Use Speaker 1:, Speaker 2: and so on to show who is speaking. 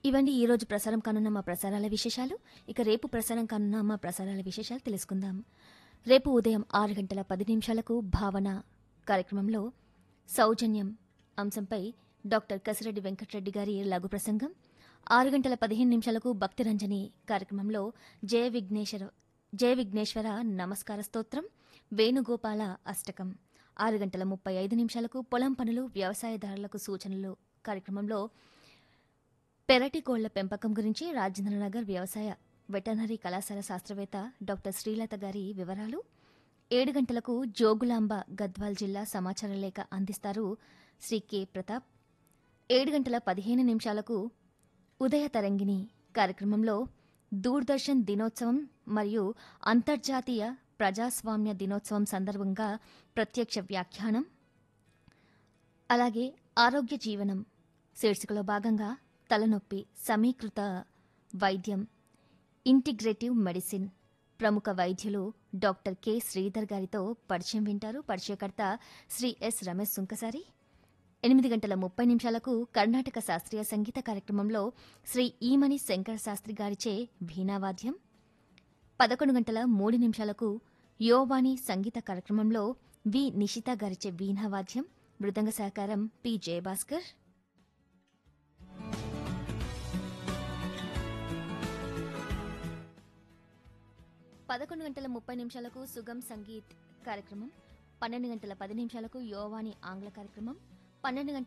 Speaker 1: ఇవండి ఈ రోజు ప్రసారం కానున్న మా ప్రసారాల విశేషాలు ఇక రేపు ప్రసారం కానున్న మా ప్రసారాల విశేషాలు తెలుసుకుందాం రేపు ఉదయం ఆరు గంటల పది నిమిషాలకు భావన కార్యక్రమంలో సౌజన్యం అంశంపై డాక్టర్ కసిరెడ్డి వెంకటరెడ్డి గారి లఘు ప్రసంగం ఆరు గంటల పదిహేను నిమిషాలకు భక్తిరంజని కార్యక్రమంలో జయ విఘ్నేశ్వర జయ విఘ్నేశ్వర నమస్కార స్తోత్రం వేణుగోపాల అష్టకం ఆరు గంటల ముప్పై ఐదు నిమిషాలకు పొలం పనులు వ్యవసాయదారులకు సూచనలు కార్యక్రమంలో పెరటి కోళ్ల పెంపకం గురించి రాజేంద్రనగర్ వ్యవసాయ వెటర్నరీ కళాశాల శాస్త్రవేత్త డాక్టర్ శ్రీలత గారి వివరాలు ఏడు గంటలకు జోగులాంబ గద్వాల్ జిల్లా సమాచార లేఖ అందిస్తారు శ్రీ కె ప్రతాప్ ఏడు గంటల పదిహేను నిమిషాలకు ఉదయ తరంగిణి కార్యక్రమంలో దూరదర్శన్ దినోత్సవం మరియు అంతర్జాతీయ ప్రజాస్వామ్య దినోత్సవం సందర్భంగా ప్రత్యక్ష వ్యాఖ్యానం అలాగే ఆరోగ్య జీవనం శీర్షికలో భాగంగా తలనొప్పి సమీకృత వైద్యం ఇంటిగ్రేటివ్ మెడిసిన్ ప్రముఖ వైద్యులు డాక్టర్ కె శ్రీధర్ గారితో పరిచయం వింటారు పరిచయకర్త శ్రీ ఎస్ రమేష్ సుంకసారి ఎనిమిది గంటల ముప్పై నిమిషాలకు కర్ణాటక శాస్త్రీయ సంగీత కార్యక్రమంలో శ్రీ ఈమని శంకర శాస్త్రి గారిచే వీణావాద్యం పదకొండు గంటల మూడు నిమిషాలకు యోవాణి సంగీత కార్యక్రమంలో వి నిషిత గారిచే వీణావాద్యం మృదంగ సహకారం పి జయభాస్కర్ పదకొండు గంటల ముప్పై నిమిషాలకు సుగం సంగీత్ కార్యక్రమం పన్నెండు గంటల పది నిమిషాలకు యోవాణి ఆంగ్ల కార్యక్రమం పన్నెండు గంటల